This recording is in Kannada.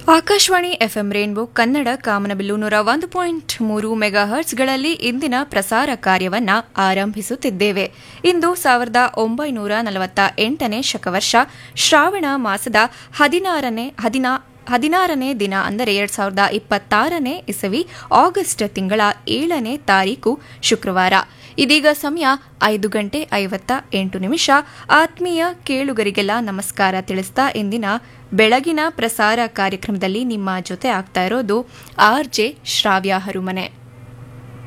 ಆಕಾಶವಾಣಿ ಎಫ್ಎಂ ರೇನ್ಬೋ ಕನ್ನಡ ಕಾಮನಬಿಲ್ಲು ನೂರ ಒಂದು ಪಾಯಿಂಟ್ ಮೂರು ಮೆಗಾ ಹರ್ಟ್ಸ್ಗಳಲ್ಲಿ ಇಂದಿನ ಪ್ರಸಾರ ಕಾರ್ಯವನ್ನ ಆರಂಭಿಸುತ್ತಿದ್ದೇವೆ ಇಂದು ಸಾವಿರದ ಒಂಬೈನೂರ ನಲವತ್ತ ಎಂಟನೇ ಶಕವರ್ಷ ಶ್ರಾವಣ ಮಾಸದ ಹದಿನಾರನೇ ಹದಿನಾ ಹದಿನಾರನೇ ದಿನ ಅಂದರೆ ಎರಡ್ ಸಾವಿರದ ಇಪ್ಪತ್ತಾರನೇ ಇಸವಿ ಆಗಸ್ಟ್ ತಿಂಗಳ ಏಳನೇ ತಾರೀಕು ಶುಕ್ರವಾರ ಇದೀಗ ಸಮಯ ಐದು ಗಂಟೆ ಐವತ್ತ ಎಂಟು ನಿಮಿಷ ಆತ್ಮೀಯ ಕೇಳುಗರಿಗೆಲ್ಲ ನಮಸ್ಕಾರ ತಿಳಿಸ್ತಾ ಇಂದಿನ ಬೆಳಗಿನ ಪ್ರಸಾರ ಕಾರ್ಯಕ್ರಮದಲ್ಲಿ ನಿಮ್ಮ ಜೊತೆ ಆಗ್ತಾ ಇರೋದು ಆರ್ ಜೆ ಶ್ರಾವ್ಯ ಹರುಮನೆ